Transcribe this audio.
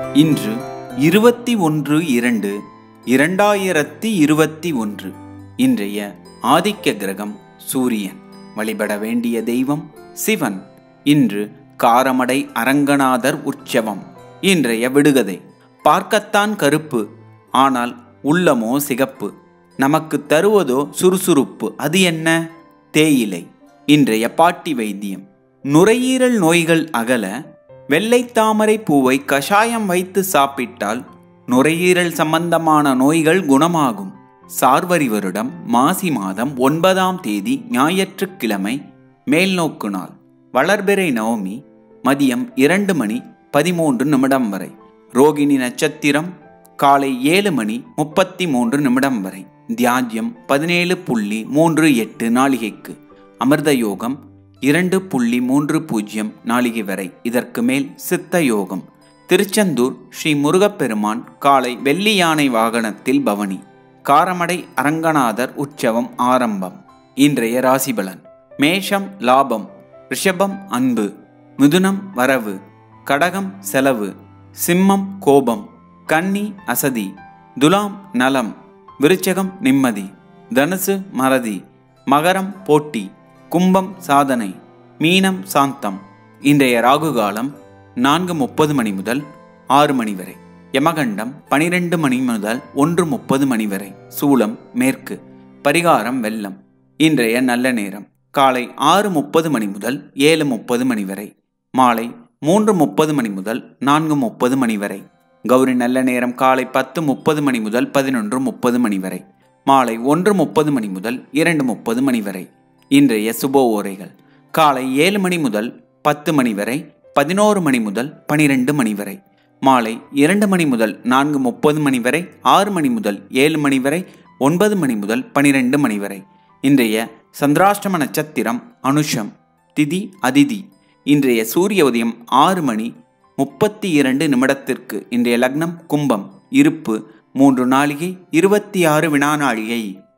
இன்று இருபத்தி ஒன்று இரண்டு இரண்டாயிரத்தி இருபத்தி ஒன்று இன்றைய ஆதிக்க கிரகம் சூரியன் வழிபட வேண்டிய தெய்வம் சிவன் இன்று காரமடை அரங்கநாதர் உற்சவம் இன்றைய விடுகதை பார்க்கத்தான் கருப்பு ஆனால் உள்ளமோ சிகப்பு நமக்கு தருவதோ சுறுசுறுப்பு அது என்ன தேயிலை இன்றைய பாட்டி வைத்தியம் நுரையீரல் நோய்கள் அகல வெள்ளை தாமரை பூவை கஷாயம் வைத்து சாப்பிட்டால் நுரையீரல் சம்பந்தமான நோய்கள் குணமாகும் சார்வரி வருடம் மாசி மாதம் ஒன்பதாம் தேதி ஞாயிற்றுக்கிழமை மேல்நோக்கு நாள் வளர்பிறை நவமி மதியம் இரண்டு மணி பதிமூன்று நிமிடம் வரை ரோகிணி நட்சத்திரம் காலை ஏழு மணி முப்பத்தி மூன்று நிமிடம் வரை தியாஜ்யம் பதினேழு புள்ளி மூன்று எட்டு நாளிகைக்கு அமிர்த யோகம் இரண்டு புள்ளி மூன்று பூஜ்ஜியம் நாளிகை வரை இதற்கு மேல் சித்த யோகம் திருச்செந்தூர் ஸ்ரீ முருகப்பெருமான் காலை வெள்ளி யானை வாகனத்தில் பவனி காரமடை அரங்கநாதர் உற்சவம் ஆரம்பம் இன்றைய ராசிபலன் மேஷம் லாபம் ரிஷபம் அன்பு மிதுனம் வரவு கடகம் செலவு சிம்மம் கோபம் கன்னி அசதி துலாம் நலம் விருச்சகம் நிம்மதி தனுசு மறதி மகரம் போட்டி கும்பம் சாதனை மீனம் சாந்தம் இன்றைய ராகு காலம் நான்கு முப்பது மணி முதல் ஆறு மணி வரை யமகண்டம் பனிரெண்டு மணி முதல் ஒன்று முப்பது மணி வரை சூலம் மேற்கு பரிகாரம் வெள்ளம் இன்றைய நல்ல நேரம் காலை ஆறு முப்பது மணி முதல் ஏழு முப்பது மணி வரை மாலை மூன்று முப்பது மணி முதல் நான்கு முப்பது மணி வரை கௌரி நல்ல நேரம் காலை பத்து முப்பது மணி முதல் பதினொன்று முப்பது மணி வரை மாலை ஒன்று முப்பது மணி முதல் இரண்டு முப்பது மணி வரை இன்றைய சுப ஓரைகள் காலை ஏழு மணி முதல் பத்து மணி வரை பதினோரு மணி முதல் பனிரெண்டு மணி வரை மாலை இரண்டு மணி முதல் நான்கு முப்பது மணி வரை ஆறு மணி முதல் ஏழு மணி வரை ஒன்பது மணி முதல் பனிரெண்டு மணி வரை இன்றைய சந்திராஷ்டம நட்சத்திரம் அனுஷம் திதி அதிதி இன்றைய சூரிய உதயம் ஆறு மணி முப்பத்தி இரண்டு நிமிடத்திற்கு இன்றைய லக்னம் கும்பம் இருப்பு மூன்று நாளிகை இருபத்தி ஆறு வினா நாழிகை